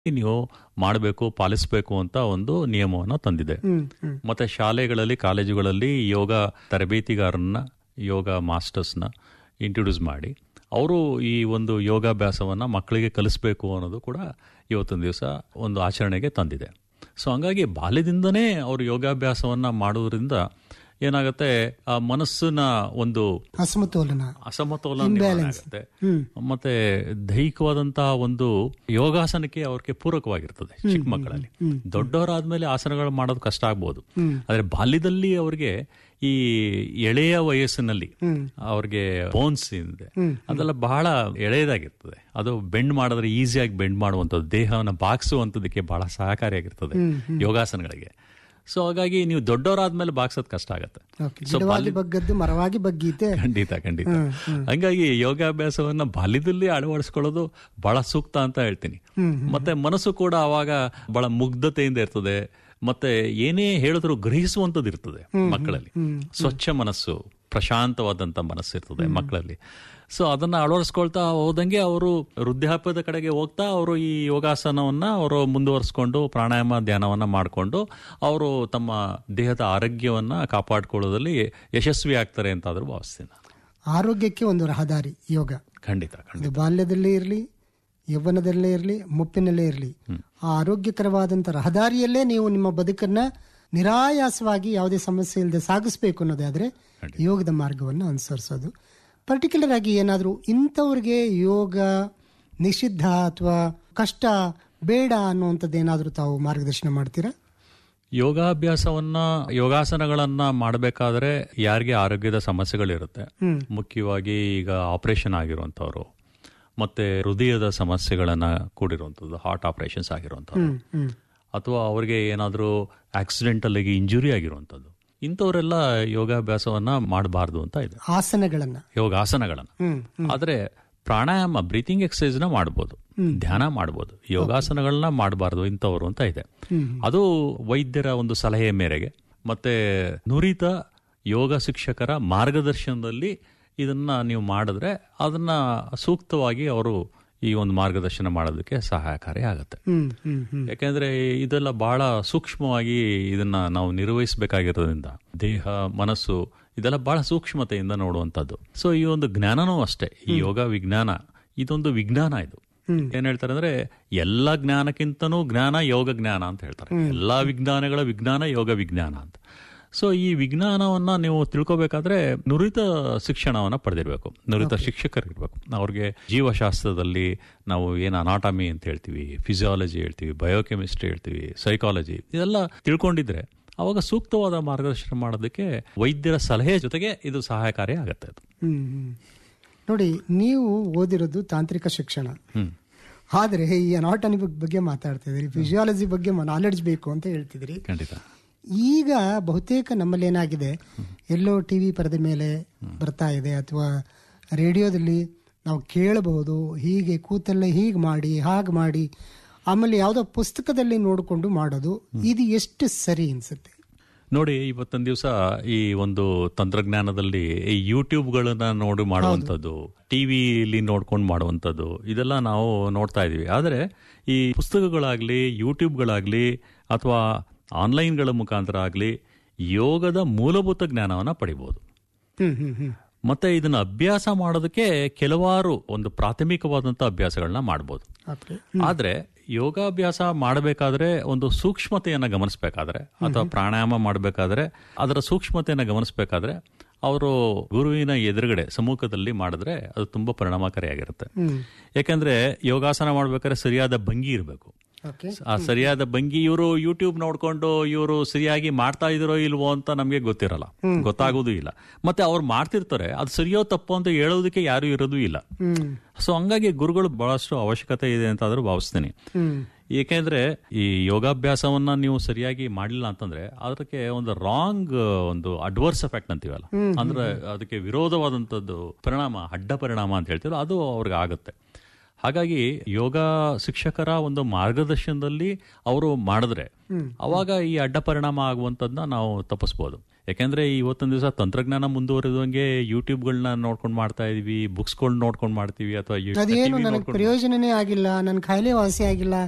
ನೀವು ಮಾಡಬೇಕು ಪಾಲಿಸಬೇಕು ಅಂತ ಒಂದು ನಿಯಮವನ್ನು ತಂದಿದೆ ಹ್ಮ್ ಹ್ಮ್ ಮತ್ತೆ ಶಾಲೆಗಳಲ್ಲಿ ಕಾಲೇಜುಗಳಲ್ಲಿ ಯೋಗ ತರಬೇತಿಗಾರನ್ನ ಯೋಗ ಮಾಸ್ಟರ್ಸ್ನ ಇಂಟ್ರೊಡ್ಯೂಸ್ ಮಾಡಿ ಅವರು ಈ ಒಂದು ಯೋಗಾಭ್ಯಾಸವನ್ನು ಮಕ್ಕಳಿಗೆ ಕಲಿಸ್ಬೇಕು ಅನ್ನೋದು ಕೂಡ ಇವತ್ತಿನ ದಿವಸ ಒಂದು ಆಚರಣೆಗೆ ತಂದಿದೆ ಸೊ ಹಂಗಾಗಿ ಬಾಲ್ಯದಿಂದನೇ ಅವರು ಯೋಗಾಭ್ಯಾಸವನ್ನು ಮಾಡೋದ್ರಿಂದ ಏನಾಗುತ್ತೆ ಆ ಮನಸ್ಸಿನ ಒಂದು ಅಸಮತೋಲನ ಅಸಮತೋಲನ ನಿವಾರಣೆ ಆಗುತ್ತೆ ಮತ್ತೆ ದೈಹಿಕವಾದಂತಹ ಒಂದು ಯೋಗಾಸನಕ್ಕೆ ಅವ್ರಿಗೆ ಪೂರಕವಾಗಿರ್ತದೆ ಚಿಕ್ಕ ಮಕ್ಕಳಲ್ಲಿ ದೊಡ್ಡವರಾದ್ಮೇಲೆ ಆಸನಗಳು ಮಾಡೋದು ಕಷ್ಟ ಆಗ್ಬೋದು ಆದ್ರೆ ಬಾಲ್ಯದಲ್ಲಿ ಅವ್ರಿಗೆ ಈ ಎಳೆಯ ವಯಸ್ಸಿನಲ್ಲಿ ಅವ್ರಿಗೆ ಬೋನ್ಸ್ ಇದೆ ಅದೆಲ್ಲ ಬಹಳ ಎಳೆಯದಾಗಿರ್ತದೆ ಅದು ಬೆಂಡ್ ಮಾಡಿದ್ರೆ ಈಸಿಯಾಗಿ ಬೆಂಡ್ ಮಾಡುವಂಥದ್ದು ದೇಹವನ್ನು ಬಾಗಿಸುವಂಥದ್ದಕ್ಕೆ ಬಹಳ ಸಹಕಾರಿಯಾಗಿರ್ತದೆ ಯೋಗಾಸನಗಳಿಗೆ ಸೊ ಹಾಗಾಗಿ ನೀವು ದೊಡ್ಡವರಾದ್ಮೇಲೆ ಬಾಗ್ಸೋದು ಕಷ್ಟ ಆಗುತ್ತೆ ಓಕೆ ಗಿಡವಾಗಿ ಬಗ್ಗದ್ದು ಮರವಾಗಿ ಬಗ್ಗೀತೆ ಖಂಡಿತ ಖಂಡಿತ ಹಂಗಾಗಿ ಯೋಗಾಭ್ಯಾಸವನ್ನ ಬಾಲ್ಯದಲ್ಲಿ ಅಳವಡಿಸ್ಕೊಳ್ಳೋದು ಬಹಳ ಸೂಕ್ತ ಅಂತ ಹೇಳ್ತೀನಿ ಮತ್ತೆ ಮನಸ್ಸು ಕೂಡ ಅವಾಗ ಬಹಳ ಮುಗ್ಧತೆಯಿಂದ ಇರ್ತದೆ ಮತ್ತೆ ಏನೇ ಹೇಳಿದ್ರು ಗ್ರಹಿಸುವಂತದ್ದು ಇರ್ತದೆ ಮಕ್ಕಳಲ್ಲಿ ಸ್ವಚ್ಛ ಮನಸ್ಸು ಪ್ರಶಾಂತವಾದಂತ ಮನಸ್ಸು ಇರ್ತದೆ ಮಕ್ಕಳಲ್ಲಿ ಸೊ ಅದನ್ನ ಅಳವಡಿಸ್ಕೊಳ್ತಾ ಹೋದಂಗೆ ಅವರು ವೃದ್ಧಾಪ್ಯದ ಕಡೆಗೆ ಹೋಗ್ತಾ ಅವರು ಈ ಯೋಗಾಸನವನ್ನ ಅವರು ಮುಂದುವರಿಸ್ಕೊಂಡು ಪ್ರಾಣಾಯಾಮ ಧ್ಯಾನವನ್ನ ಮಾಡಿಕೊಂಡು ಅವರು ತಮ್ಮ ದೇಹದ ಆರೋಗ್ಯವನ್ನ ಕಾಪಾಡ್ಕೊಳ್ಳೋದ್ರಲ್ಲಿ ಯಶಸ್ವಿ ಆಗ್ತಾರೆ ಅಂತ ಆದ್ರೂ ಭಾವಿಸ್ತೀನಿ ನಾನು. ಆರೋಗ್ಯಕ್ಕೆ ಒಂದು ರಹದಾರಿ ಯೋಗ ಖಂಡಿತ ಖಂಡಿತ ಅದು ಬಾಲ್ಯದಲ್ಲೇ ಇರಲಿ ಯೌವನದಲ್ಲೇ ಇರಲಿ ಮುಪ್ಪಿನಲ್ಲೇ ಇರಲಿ ಆ ಆರೋಗ್ಯಕರವಾದಂಥ ರಹದಾರಿಯಲ್ಲೇ ನೀವು ನಿಮ್ಮ ಬದುಕನ್ನ ನಿರಾಯಾಸವಾಗಿ ಯಾವುದೇ ಸಮಸ್ಯೆ ಇಲ್ಲದೆ ಸಾಗಿಸ್ಬೇಕು ಅನ್ನೋದಾದ್ರೆ ಯೋಗದ ಮಾರ್ಗವನ್ನು ಅನುಸರಿಸೋದು ಪರ್ಟಿಕ್ಯುಲರ್ ಆಗಿ ಏನಾದರೂ ಇಂಥವ್ರಿಗೆ ಯೋಗ ನಿಷಿದ್ಧ ಅಥವಾ ಕಷ್ಟ ಬೇಡ ಅನ್ನುವಂಥದ್ದು ಏನಾದರೂ ತಾವು ಮಾರ್ಗದರ್ಶನ ಮಾಡ್ತೀರಾ ಯೋಗಾಭ್ಯಾಸವನ್ನ ಯೋಗಾಸನಗಳನ್ನ ಮಾಡಬೇಕಾದ್ರೆ ಯಾರಿಗೆ ಆರೋಗ್ಯದ ಸಮಸ್ಯೆಗಳಿರುತ್ತೆ ಮುಖ್ಯವಾಗಿ ಈಗ ಆಪರೇಷನ್ ಆಗಿರುವಂತವ್ರು ಮತ್ತೆ ಹೃದಯದ ಸಮಸ್ಯೆಗಳನ್ನ ಕೂಡಿರುವಂಥದ್ದು ಹಾರ್ಟ್ ಆಪರೇಷನ್ಸ್ ಆಗಿರುವಂಥವ್ರು ಅಥವಾ ಅವ್ರಿಗೆ ಏನಾದರೂ ಆಕ್ಸಿಡೆಂಟಲ್ ಆಗಿ ಇಂಜುರಿ ಆಗಿರುವಂಥದ್ದು ಇಂಥವರೆಲ್ಲ ಯೋಗಾಭ್ಯಾಸವನ್ನ ಮಾಡಬಾರ್ದು ಅಂತ ಇದೆ ಆಸನಗಳನ್ನ ಯೋಗಾಸನಗಳನ್ನ ಹ್ಮ್ ಆದ್ರೆ ಪ್ರಾಣಾಯಾಮ ಬ್ರೀತಿಂಗ್ ಎಕ್ಸಸೈಸ್ ನ ಮಾಡ್ಬೋದು ಧ್ಯಾನ ಮಾಡ್ಬೋದು ಯೋಗಾಸನಗಳನ್ನ ಮಾಡಬಾರ್ದು ಇಂಥವ್ರು ಅಂತ ಇದೆ ಅದು ವೈದ್ಯರ ಒಂದು ಸಲಹೆ ಮೇರೆಗೆ ಮತ್ತೆ ನುರಿತ ಯೋಗ ಶಿಕ್ಷಕರ ಮಾರ್ಗದರ್ಶನದಲ್ಲಿ ಇದನ್ನ ನೀವು ಮಾಡಿದ್ರೆ ಅದನ್ನ ಸೂಕ್ತವಾಗಿ ಅವರು ಈ ಒಂದು ಮಾರ್ಗದರ್ಶನ ಮಾಡೋದಕ್ಕೆ ಸಹಾಯಕಾರಿ ಆಗುತ್ತೆ ಹ್ಮ್ ಹ್ಮ್ ಹ್ಮ್ ಯಾಕೆಂದ್ರೆ ಇದೆಲ್ಲ ಬಹಳ ಸೂಕ್ಷ್ಮವಾಗಿ ಇದನ್ನ ನಾವು ನಿರ್ವಹಿಸಬೇಕಾಗಿರೋದ್ರಿಂದ ದೇಹ ಮನಸ್ಸು ಇದೆಲ್ಲ ಬಹಳ ಸೂಕ್ಷ್ಮತೆಯಿಂದ ನೋಡುವಂತದ್ದು ಸೊ ಈ ಒಂದು ಜ್ಞಾನನೂ ಅಷ್ಟೇ ಈ ಯೋಗ ವಿಜ್ಞಾನ ಇದೊಂದು ವಿಜ್ಞಾನ ಇದು ಏನ್ ಹೇಳ್ತಾರೆ ಅಂದ್ರೆ ಎಲ್ಲಾ ಜ್ಞಾನಕ್ಕಿಂತನೂ ಜ್ಞಾನ ಯೋಗ ಜ್ಞಾನ ಅಂತ ಹೇಳ್ತಾರೆ ಎಲ್ಲಾ ವಿಜ್ಞಾನಗಳ ವಿಜ್ಞಾನ ಯೋಗ ವಿಜ್ಞಾನ ಅಂತ ಸೊ ಈ ವಿಜ್ಞಾನವನ್ನ ನೀವು ತಿಳ್ಕೊಬೇಕಾದ್ರೆ ನುರಿತ ಶಿಕ್ಷಣವನ್ನ ಪಡೆದಿರ್ಬೇಕು ನುರಿತ ಶಿಕ್ಷಕರಿರ್ಬೇಕು ಅವ್ರಿಗೆ ಜೀವಶಾಸ್ತ್ರದಲ್ಲಿ ನಾವು ಏನು ಅನಾಟಮಿ ಅಂತ ಹೇಳ್ತೀವಿ ಫಿಸಿಯಾಲಜಿ ಹೇಳ್ತೀವಿ ಬಯೋಕೆಮಿಸ್ಟ್ರಿ ಹೇಳ್ತೀವಿ ಸೈಕಾಲಜಿ ಇದೆಲ್ಲ ತಿಳ್ಕೊಂಡಿದ್ರೆ ಅವಾಗ ಸೂಕ್ತವಾದ ಮಾರ್ಗದರ್ಶನ ಮಾಡೋದಕ್ಕೆ ವೈದ್ಯರ ಸಲಹೆ ಜೊತೆಗೆ ಇದು ಸಹಾಯಕಾರಿ ಆಗುತ್ತೆ ಅದು ಹ್ಮ್ ಹ್ಮ್. ನೋಡಿ ನೀವು ಓದಿರೋದು ತಾಂತ್ರಿಕ ಶಿಕ್ಷಣ ಆದ್ರೆ ಈ ಅನಾಟಮಿ ಬಗ್ಗೆ ಮಾತಾಡ್ತಿದ್ರಿ ಫಿಸಿಯಾಲಜಿ ಬಗ್ಗೆ ನಾಲೆಡ್ಜ್ ಬೇಕು ಅಂತ ಹೇಳ್ತಿದ್ರಿ ಖಂಡಿತ ಈಗ ಬಹುತೇಕ ನಮ್ಮಲ್ಲಿ ಏನಾಗಿದೆ ಎಲ್ಲೋ ಟಿವಿ ಪರದೆ ಮೇಲೆ ಬರ್ತಾ ಇದೆ ಅಥವಾ ರೇಡಿಯೋದಲ್ಲಿ ನಾವು ಕೇಳಬಹುದು ಹೀಗೆ ಕೂತಲ್ಲೇ ಹೀಗೆ ಮಾಡಿ ಹಾಗೆ ಮಾಡಿ ಆಮೇಲೆ ಯಾವುದೋ ಪುಸ್ತಕದಲ್ಲಿ ನೋಡಿಕೊಂಡು ಮಾಡೋದು ಇದು ಎಷ್ಟು ಸರಿ ಅನ್ಸುತ್ತೆ ನೋಡಿ ಇವತ್ತೊಂದು ದಿವಸ ಈ ಒಂದು ತಂತ್ರಜ್ಞಾನದಲ್ಲಿ ಈ ಯೂಟ್ಯೂಬ್ಗಳನ್ನ ನೋಡಿ ಮಾಡುವಂಥದ್ದು ಟಿವಿಲಿ ನೋಡ್ಕೊಂಡು ಮಾಡುವಂಥದ್ದು ಇದೆಲ್ಲ ನಾವು ನೋಡ್ತಾ ಇದೀವಿ ಆದರೆ ಈ ಪುಸ್ತಕಗಳಾಗ್ಲಿ ಯೂಟ್ಯೂಬ್ಗಳಾಗ್ಲಿ ಅಥವಾ ಆನ್ಲೈನ್ಗಳ ಮುಖಾಂತರ ಆಗಲಿ ಯೋಗದ ಮೂಲಭೂತ ಜ್ಞಾನವನ್ನ ಪಡಿಬಹುದು ಹ್ಮ್ ಹ್ಮ್ ಹ್ಮ್ ಮತ್ತೆ ಇದನ್ನ ಅಭ್ಯಾಸ ಮಾಡೋದಕ್ಕೆ ಕೆಲವಾರು ಒಂದು ಪ್ರಾಥಮಿಕವಾದಂತ ಅಭ್ಯಾಸಗಳನ್ನ ಮಾಡ್ಬೋದು ಓಕೆ ಆದ್ರೆ ಯೋಗಾಭ್ಯಾಸ ಮಾಡಬೇಕಾದ್ರೆ ಒಂದು ಸೂಕ್ಷ್ಮತೆಯನ್ನ ಗಮನಿಸಬೇಕಾದ್ರೆ ಅಥವಾ ಪ್ರಾಣಾಯಾಮ ಮಾಡಬೇಕಾದ್ರೆ ಅದರ ಸೂಕ್ಷ್ಮತೆಯನ್ನ ಗಮನಿಸಬೇಕಾದ್ರೆ ಅವರು ಗುರುವಿನ ಎದುರುಗಡೆ ಸಮ್ಮುಖದಲ್ಲಿ ಮಾಡಿದ್ರೆ ಅದು ತುಂಬಾ ಪರಿಣಾಮಕಾರಿಯಾಗಿರುತ್ತೆ ಯಾಕಂದ್ರೆ ಯೋಗಾಸನ ಮಾಡ್ಬೇಕಾದ್ರೆ ಸರಿಯಾದ ಭಂಗಿ ಇರಬೇಕು ಓಕೆ ಆ ಸರಿಯಾದ ಭಂಗಿ ಇವರು ಯೂಟ್ಯೂಬ್ ನೋಡ್ಕೊಂಡು ಇವರು ಸರಿಯಾಗಿ ಮಾಡ್ತಾ ಇದ್ರೋ ಇಲ್ವೋ ಅಂತ ನಮಗೆ ಗೊತ್ತಿರಲ್ಲ ಗೊತ್ತಾಗೋದು ಇಲ್ಲ ಮತ್ತೆ ಅವ್ರು ಮಾಡ್ತಿರ್ತಾರೆ ಅದು ಸರಿಯೋ ತಪ್ಪು ಅಂತ ಹೇಳೋದಕ್ಕೆ ಯಾರು ಇರೋದು ಇಲ್ಲ ಹ್ಮ್ ಸೊ ಹಂಗಾಗಿ ಗುರುಗಳು ಬಹಳಷ್ಟು ಅವಶ್ಯಕತೆ ಇದೆ ಅಂತ ಆದ್ರೂ ಭಾವಿಸ್ತೀನಿ ಹ್ಮ್ ಏಕೆಂದ್ರೆ ಈ ಯೋಗಾಭ್ಯಾಸವನ್ನ ನೀವು ಸರಿಯಾಗಿ ಮಾಡಿಲ್ಲ ಅಂತಂದ್ರೆ ಅದಕ್ಕೆ ಒಂದು ರಾಂಗ್ ಒಂದು ಅಡ್ವರ್ಸ್ ಎಫೆಕ್ಟ್ ಅಂತೀವಲ್ಲ ಅಂದ್ರೆ ಅದಕ್ಕೆ ವಿರೋಧವಾದಂತದ್ದು ಪರಿಣಾಮ ಅಡ್ಡ ಪರಿಣಾಮ ಅಂತ ಹೇಳ್ತೀವಿ ಅದು ಅವ್ರಿಗೆ ಆಗುತ್ತೆ ಹಾಗಾಗಿ ಯೋಗ ಶಿಕ್ಷಕರ ಒಂದು ಮಾರ್ಗದರ್ಶನದಲ್ಲಿ ಅವರು ಮಾಡಿದ್ರೆ ಅವಾಗ ಈ ಅಡ್ಡ ಪರಿಣಾಮ ಆಗುವಂತದನ್ನ ನಾವು ತಪ್ಪಿಸ್ಬೋದು ಯಾಕೆಂದ್ರೆ ಇವತ್ತಿನ ದಿವಸ ತಂತ್ರಜ್ಞಾನ ಮುಂದುವರೆದಂಗೆ ಯೂಟ್ಯೂಬ್ಗಳನ್ನ ನೋಡ್ಕೊಂಡು ಮಾಡ್ತಾ ಇದೀವಿ ಬುಕ್ಸ್ಗಳನ್ನ ನೋಡ್ಕೊಂಡು ಮಾಡ್ತೀವಿ ಅಥವಾ ಯು- ಅದೇನು TV ನನಗೆ ಪ್ರಯೋಜನನೇ ಆಗಿಲ್ಲ ನನ್ನ ಕಾಯಿಲೆ ವಾಸಿ ಆಗಿಲ್ಲ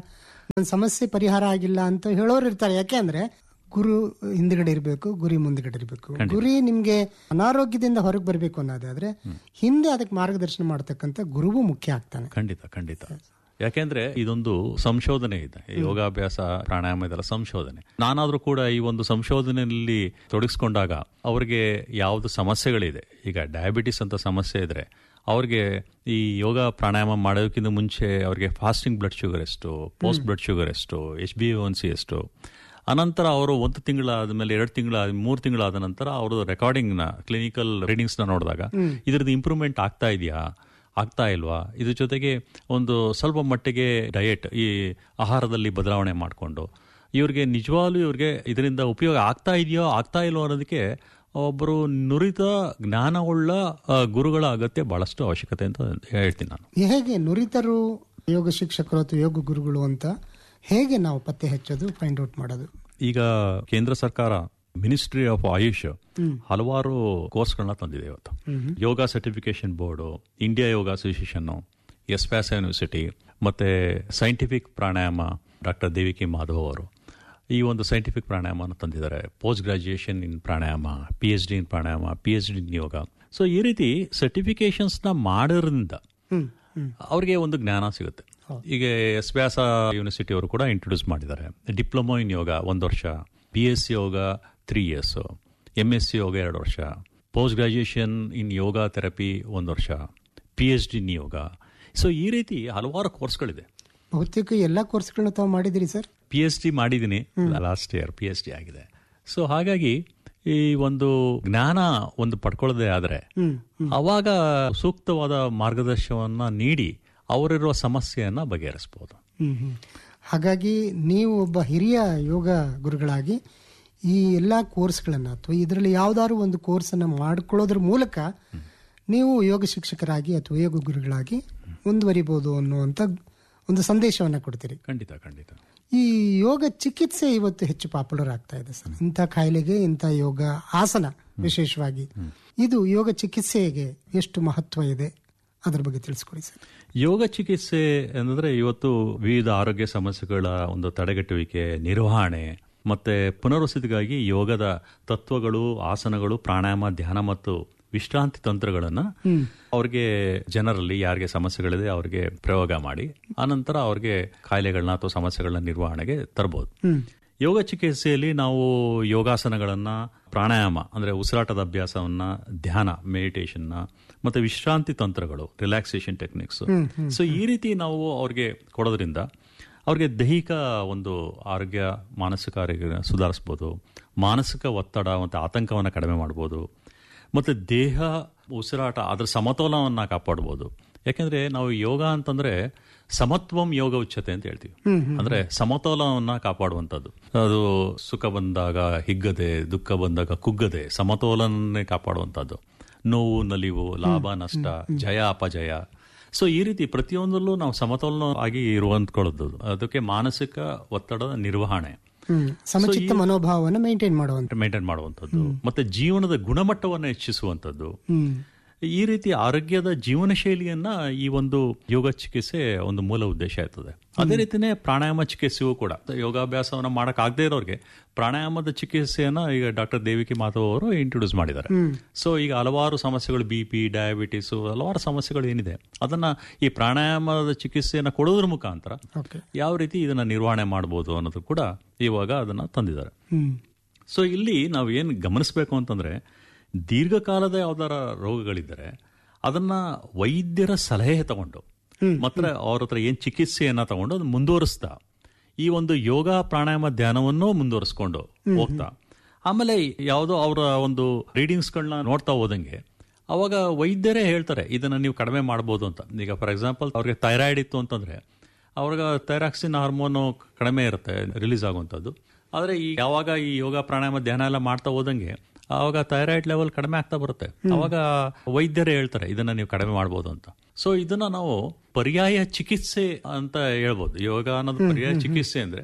ನನ್ನ ಸಮಸ್ಯೆ ಪರಿಹಾರ ಆಗಿಲ್ಲ ಅಂತ ಹೇಳೋರು ಇರ್ತಾರೆ ಯಾಕೆ ಅಂದ್ರೆ ಗುರು ಹಿಂದ್ಗಡೆ ಇರಬೇಕು ಗುರಿ ಮುಂದ್ಗಡೆ ಇರಬೇಕು ಗುರಿ ನಿಮ್ಗೆ ಅನಾರೋಗ್ಯದಿಂದ ಹೊರಗೆ ಬರಬೇಕು ಅನ್ನೋದಾದ್ರೆ ಹಿಂದೆ ಅದಕ್ಕೆ ಮಾರ್ಗದರ್ಶನ ಮಾಡತಕ್ಕಂತ ಗುರುವು ಮುಖ್ಯ ಆಗ್ತಾನೆ ಖಂಡಿತ ಖಂಡಿತ ಯಾಕೆಂದ್ರೆ ಇದೊಂದು ಸಂಶೋಧನೆ ಇದೆ ಯೋಗಾಭ್ಯಾಸ ಪ್ರಾಣಾಯಾಮ ಇದೆಲ್ಲ ಸಂಶೋಧನೆ ನಾನಾದ್ರೂ ಕೂಡ ಈ ಒಂದು ಸಂಶೋಧನೆಯಲ್ಲಿ ತೊಡಗಿಸ್ಕೊಂಡಾಗ ಅವ್ರಿಗೆ ಯಾವ್ದು ಸಮಸ್ಯೆಗಳಿದೆ ಈಗ ಡಯಾಬಿಟಿಸ್ ಅಂತ ಸಮಸ್ಯೆ ಇದ್ರೆ ಅವ್ರಿಗೆ ಈ ಯೋಗ ಪ್ರಾಣಾಯಾಮ ಮಾಡೋದಕ್ಕಿಂತ ಮುಂಚೆ ಅವ್ರಿಗೆ ಫಾಸ್ಟಿಂಗ್ ಬ್ಲಡ್ ಶುಗರ್ ಎಷ್ಟು ಪೋಸ್ಟ್ ಬ್ಲಡ್ ಶುಗರ್ ಎಷ್ಟು ಎಚ್ ಬಿ ಒನ್ ಸಿ ಎಷ್ಟು ಅನಂತರ ಅವರು ಒಂದು ತಿಂಗಳಾದ ಮೇಲೆ ಎರಡು ತಿಂಗಳ ಮೂರು ತಿಂಗಳಾದ ನಂತರ ಅವರು ರೆಕಾರ್ಡಿಂಗ್ನ ಕ್ಲಿನಿಕಲ್ ರೀಡಿಂಗ್ಸ್ನ ನೋಡಿದಾಗ ಇದ್ರದ್ದು ಇಂಪ್ರೂವ್ಮೆಂಟ್ ಆಗ್ತಾ ಇದೆಯಾ ಆಗ್ತಾ ಇಲ್ವಾ ಇದ್ರ ಜೊತೆಗೆ ಒಂದು ಸ್ವಲ್ಪ ಮಟ್ಟಿಗೆ ಡಯಟ್ ಈ ಆಹಾರದಲ್ಲಿ ಬದಲಾವಣೆ ಮಾಡಿಕೊಂಡು ಇವ್ರಿಗೆ ನಿಜವಾಗ್ಲೂ ಇವ್ರಿಗೆ ಇದರಿಂದ ಉಪಯೋಗ ಆಗ್ತಾ ಇದೆಯೋ ಆಗ್ತಾ ಇಲ್ವೋ ಅನ್ನೋದಕ್ಕೆ ಒಬ್ಬರು ನುರಿತ ಜ್ಞಾನವುಳ್ಳ ಆ, ಗುರುಗಳ ಅಗತ್ಯ ಬಹಳಷ್ಟು ಅವಶ್ಯಕತೆ ಅಂತ ಹೇಳ್ತೀನಿ ನಾನು ಹೇಗೆ ನುರಿತರು ಯೋಗ ಶಿಕ್ಷಕರು ಅಥವಾ ಯೋಗ ಗುರುಗಳು ಅಂತ ಹೇಗೆ ನಾವು ಪತ್ತೆ ಹಚ್ಚೋದು ಫೈಂಡ್ ಔಟ್ ಮಾಡೋದು ಈಗ ಕೇಂದ್ರ ಸರ್ಕಾರ ಮಿನಿಸ್ಟ್ರಿ ಆಫ್ ಆಯುಷ್ ಹಲವಾರು ಕೋರ್ಸ್ಗಳನ್ನ ತಂದಿದೆ ಇವತ್ತು Yoga certification board India Yoga association S Vyasa university ಮತ್ತೆ ಸೈಂಟಿಫಿಕ್ ಪ್ರಾಣಾಯಾಮ ಡಾಕ್ಟರ್ ದೇವಿಕೆ ಮಾಧವ್ ಅವರು ಈ ಒಂದು ಸೈಂಟಿಫಿಕ್ ಪ್ರಾಣಾಯಾಮನ ತಂದಿದ್ದಾರೆ post graduation in pranayama P H D in pranayama P H D in yoga so ಈ ರೀತಿ ಸರ್ಟಿಫಿಕೇಶನ್ಸ್ನ ಮಾಡೋದ್ರಿಂದ ಹ್ಮ್ ಹ್ಮ್ ಅವ್ರಿಗೆ ಒಂದು ಜ್ಞಾನ ಸಿಗುತ್ತೆ ಈಗ ಎಸ್ ವ್ಯಾಸ ಯೂನಿವರ್ಸಿಟಿ ಅವರು ಕೂಡ ಇಂಟ್ರೊಡ್ಯೂಸ್ ಮಾಡಿದ್ದಾರೆ ಡಿಪ್ಲೊಮೊ ಇನ್ ಯೋಗ ಒಂದು ವರ್ಷ B S C yoga three years M S C yoga ಎರಡು ವರ್ಷ post graduation in yoga therapy ಒಂದು ವರ್ಷ P H D in yoga so ಈ ರೀತಿ ಹಲವಾರು ಕೋರ್ಸ್ಗಳಿದೆ ಬಹುತೇಕ ಎಲ್ಲಾ ಕೋರ್ಸ್ಗಳನ್ನ ತಾವು ಮಾಡಿದಿರಿ ಸರ್ ಪಿ ಎಚ್ ಡಿ ಮಾಡಿದ್ದೀನಿ last year P H D ಆಗಿದೆ ಸೊ ಹಾಗಾಗಿ ಈ ಒಂದು ಜ್ಞಾನ ಒಂದು ಪಡ್ಕೊಳ್ಳದೆ ಆದರೆ ಹ್ಮ್ ಅವಾಗ ಸೂಕ್ತವಾದ ಮಾರ್ಗದರ್ಶನವನ್ನ ನೀಡಿ ಅವರಿರುವ ಸಮಸ್ಯೆಯನ್ನ ಬಗೆಹರಿಸಬಹುದು ಹ್ಮ್ ಹ್ಮ್. ಹಾಗಾಗಿ ನೀವು ಒಬ್ಬ ಹಿರಿಯ ಯೋಗ ಗುರುಗಳಾಗಿ ಈ ಎಲ್ಲ ಕೋರ್ಸ್ಗಳನ್ನು ಅಥವಾ ಇದರಲ್ಲಿ ಯಾವ್ದಾದ್ರು ಒಂದು ಕೋರ್ಸನ್ನು ಮಾಡ್ಕೊಳ್ಳೋದ್ರ ಮೂಲಕ ನೀವು ಯೋಗ ಶಿಕ್ಷಕರಾಗಿ ಅಥವಾ ಯೋಗ ಗುರುಗಳಾಗಿ ಮುಂದುವರಿಬೋದು ಅನ್ನುವಂಥ ಒಂದು ಸಂದೇಶವನ್ನು ಕೊಡ್ತೀರಿ ಖಂಡಿತ ಖಂಡಿತ ಈ ಯೋಗ ಚಿಕಿತ್ಸೆ ಇವತ್ತು ಹೆಚ್ಚು ಪಾಪ್ಯುಲರ್ ಆಗ್ತಾ ಇದೆ ಸರ್ ಇಂಥ ಕಾಯಿಲೆಗೆ ಇಂಥ ಯೋಗ ಆಸನ ವಿಶೇಷವಾಗಿ ಇದು ಯೋಗ ಚಿಕಿತ್ಸೆಗೆ ಎಷ್ಟು ಮಹತ್ವ ಇದೆ ಅದ್ರ ಬಗ್ಗೆ ತಿಳಿಸ್ಕೊಡಿ ಸರ್ ಯೋಗ ಚಿಕಿತ್ಸೆ ಅಂದ್ರೆ ಇವತ್ತು ವಿವಿಧ ಆರೋಗ್ಯ ಸಮಸ್ಯೆಗಳ ಒಂದು ತಡೆಗಟ್ಟುವಿಕೆ ನಿರ್ವಹಣೆ ಮತ್ತೆ ಪುನರ್ವಸತಿಗಾಗಿ ಯೋಗದ ತತ್ವಗಳು ಆಸನಗಳು ಪ್ರಾಣಾಯಾಮ ಧ್ಯಾನ ಮತ್ತು ವಿಶ್ರಾಂತಿ ತಂತ್ರಗಳನ್ನ ಅವ್ರಿಗೆ ಜನರಲ್ಲಿ ಯಾರಿಗೆ ಸಮಸ್ಯೆಗಳಿದೆ ಅವ್ರಿಗೆ ಪ್ರಯೋಗ ಮಾಡಿ ಆನಂತರ ಅವ್ರಿಗೆ ಕಾಯಿಲೆಗಳನ್ನ ಅಥವಾ ಸಮಸ್ಯೆಗಳನ್ನ ನಿರ್ವಹಣೆಗೆ ತರಬಹುದು ಯೋಗ ಚಿಕಿತ್ಸೆಯಲ್ಲಿ ನಾವು ಯೋಗಾಸನಗಳನ್ನ ಪ್ರಾಣಾಯಾಮ ಅಂದ್ರೆ ಉಸಿರಾಟದ ಅಭ್ಯಾಸವನ್ನ ಧ್ಯಾನ ಮೆಡಿಟೇಷನ್ ಮತ್ತೆ ವಿಶ್ರಾಂತಿ ತಂತ್ರಗಳು ರಿಲ್ಯಾಕ್ಸೇಷನ್ ಟೆಕ್ನಿಕ್ಸ್ ಸೊ ಈ ರೀತಿ ನಾವು ಅವ್ರಿಗೆ ಕೊಡೋದ್ರಿಂದ ಅವ್ರಿಗೆ ದೈಹಿಕ ಒಂದು ಆರೋಗ್ಯ ಮಾನಸಿಕ ಆರೋಗ್ಯ ಸುಧಾರಿಸ್ಬೋದು ಮಾನಸಿಕ ಒತ್ತಡ ಮತ್ತು ಆತಂಕವನ್ನು ಕಡಿಮೆ ಮಾಡ್ಬೋದು ಮತ್ತು ದೇಹ ಉಸಿರಾಟ ಅದರ ಸಮತೋಲನವನ್ನ ಕಾಪಾಡ್ಬೋದು ಯಾಕೆಂದ್ರೆ ನಾವು ಯೋಗ ಅಂತಂದ್ರೆ ಸಮತ್ವಂ ಯೋಗ ಉಚ್ಚತೆ ಅಂತ ಹೇಳ್ತೀವಿ ಅಂದ್ರೆ ಸಮತೋಲನವನ್ನ ಕಾಪಾಡುವಂಥದ್ದು ಅದು ಸುಖ ಬಂದಾಗ ಹಿಗ್ಗದೆ ದುಃಖ ಬಂದಾಗ ಕುಗ್ಗದೆ ಸಮತೋಲನನ್ನೇ ಕಾಪಾಡುವಂಥದ್ದು ನೋವು ನಲಿವು ಲಾಭ ನಷ್ಟ ಜಯ ಅಪಜಯ ಸೊ ಈ ರೀತಿ ಪ್ರತಿಯೊಂದರಲ್ಲೂ ನಾವು ಸಮತೋಲನ ಆಗಿ ಇರುವಂತ್ಕೊಳ್ಳೋದು ಅದಕ್ಕೆ ಮಾನಸಿಕ ಒತ್ತಡದ ನಿರ್ವಹಣೆ ಹ್ಮ್ ಸಮಚಿತ್ತ ಮನೋಭಾವವನ್ನು ಮೇಂಟೈನ್ ಮಾಡುವಂತ ಮೇಂಟೈನ್ ಮಾಡುವಂಥದ್ದು ಮತ್ತೆ ಜೀವನದ ಗುಣಮಟ್ಟವನ್ನು ಹೆಚ್ಚಿಸುವಂಥದ್ದು ಹ್ಮ್ ಈ ರೀತಿ ಆರೋಗ್ಯದ ಜೀವನ ಶೈಲಿಯನ್ನ ಈ ಒಂದು ಯೋಗ ಚಿಕಿತ್ಸೆ ಒಂದು ಮೂಲ ಉದ್ದೇಶ ಇರ್ತದೆ ಅದೇ ರೀತಿನೇ ಪ್ರಾಣಾಯಾಮ ಚಿಕಿತ್ಸೆಯೂ ಕೂಡ ಯೋಗಾಭ್ಯಾಸವನ್ನ ಮಾಡಕ್ ಆಗದೆ ಇರೋರಿಗೆ ಪ್ರಾಣಾಯಾಮದ ಚಿಕಿತ್ಸೆಯನ್ನ ಈಗ ಡಾಕ್ಟರ್ ದೇವಿಕಿ ಮಾಧವ್ ಅವರು ಇಂಟ್ರೊಡ್ಯೂಸ್ ಮಾಡಿದ್ದಾರೆ ಸೊ ಈಗ ಹಲವಾರು ಸಮಸ್ಯೆಗಳು ಬಿ ಪಿ ಡಯಾಬಿಟಿಸ್ ಹಲವಾರು ಸಮಸ್ಯೆಗಳು ಏನಿದೆ ಅದನ್ನ ಈ ಪ್ರಾಣಾಯಾಮದ ಚಿಕಿತ್ಸೆಯನ್ನ ಕೊಡೋದ್ರ ಮುಖಾಂತರ ಓಕೆ ಯಾವ ರೀತಿ ಇದನ್ನ ನಿರ್ವಹಣೆ ಮಾಡಬಹುದು ಅನ್ನೋದು ಕೂಡ ಇವಾಗ ಅದನ್ನ ತಂದಿದ್ದಾರೆ ಹ್ಮ್ ಸೊ ಇಲ್ಲಿ ನಾವು ಏನು ಗಮನಿಸಬೇಕು ಅಂತಂದ್ರೆ ದೀರ್ಘಕಾಲದ ಯಾವ್ದಾರ ರೋಗಗಳಿದ್ದರೆ ಅದನ್ನ ವೈದ್ಯರ ಸಲಹೆ ತಗೊಂಡು ಮಾತ್ರ ಅವ್ರ ಹತ್ರ ಏನ್ ಚಿಕಿತ್ಸೆಯನ್ನ ತಗೊಂಡು ಅದು ಮುಂದುವರಿಸ್ತಾ ಈ ಒಂದು ಯೋಗ ಪ್ರಾಣಾಯಾಮ ಧ್ಯಾನವನ್ನು ಮುಂದುವರಿಸ್ಕೊಂಡು ಹೋಗ್ತಾ ಆಮೇಲೆ ಯಾವುದೋ ಅವರ ಒಂದು ರೀಡಿಂಗ್ಸ್ಗಳನ್ನ ನೋಡ್ತಾ ಹೋದಂಗೆ ಅವಾಗ ವೈದ್ಯರೇ ಹೇಳ್ತಾರೆ ಇದನ್ನ ನೀವು ಕಡಿಮೆ ಮಾಡ್ಬೋದು ಅಂತ ಈಗ ಫಾರ್ ಎಕ್ಸಾಂಪಲ್ ಅವ್ರಿಗೆ ಥೈರಾಯ್ಡ್ ಇತ್ತು ಅಂತಂದ್ರೆ ಅವ್ರಿಗೆ ಥೈರಾಕ್ಸಿನ್ ಹಾರ್ಮೋನು ಕಡಿಮೆ ಇರುತ್ತೆ ರಿಲೀಸ್ ಆಗುವಂಥದ್ದು ಆದರೆ ಈ ಯಾವಾಗ ಈ ಯೋಗ ಪ್ರಾಣಾಯಾಮ ಧ್ಯಾನ ಎಲ್ಲ ಮಾಡ್ತಾ ಹೋದಂಗೆ ಆವಾಗ ಥೈರಾಯ್ಡ್ ಲೆವೆಲ್ ಕಡಿಮೆ ಆಗ್ತಾ ಬರುತ್ತೆ ಅವಾಗ ವೈದ್ಯರೇ ಹೇಳ್ತಾರೆ ಇದನ್ನ ನೀವು ಕಡಿಮೆ ಮಾಡ್ಬೋದು ಅಂತ ಸೊ ಇದನ್ನ ನಾವು ಪರ್ಯಾಯ ಚಿಕಿತ್ಸೆ ಅಂತ ಹೇಳ್ಬೋದು ಯೋಗ ಅನ್ನೋದು ಪರ್ಯಾಯ ಚಿಕಿತ್ಸೆ ಅಂದ್ರೆ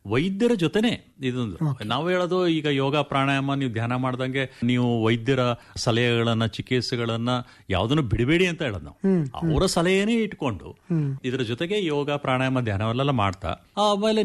ವೈದ್ಯರ ಜೊತೆನೆ ಇದೊಂದು ನಾವು ಹೇಳೋದು ಈಗ ಯೋಗ ಪ್ರಾಣಾಯಾಮ ನೀವು ಧ್ಯಾನ ಮಾಡ್ದಂಗೆ ನೀವು ವೈದ್ಯರ ಸಲಹೆಗಳನ್ನ ಚಿಕಿತ್ಸೆಗಳನ್ನ ಯಾವ್ದನ್ನು ಬಿಡಬೇಡಿ ಅಂತ ಹೇಳೋದು ನಾವು ಅವರ ಸಲಹೆನೇ ಇಟ್ಕೊಂಡು ಇದ್ರ ಜೊತೆಗೆ ಯೋಗ ಪ್ರಾಣಾಯಾಮ ಧ್ಯಾನವೆಲ್ಲ ಮಾಡ್ತಾ ಆಮೇಲೆ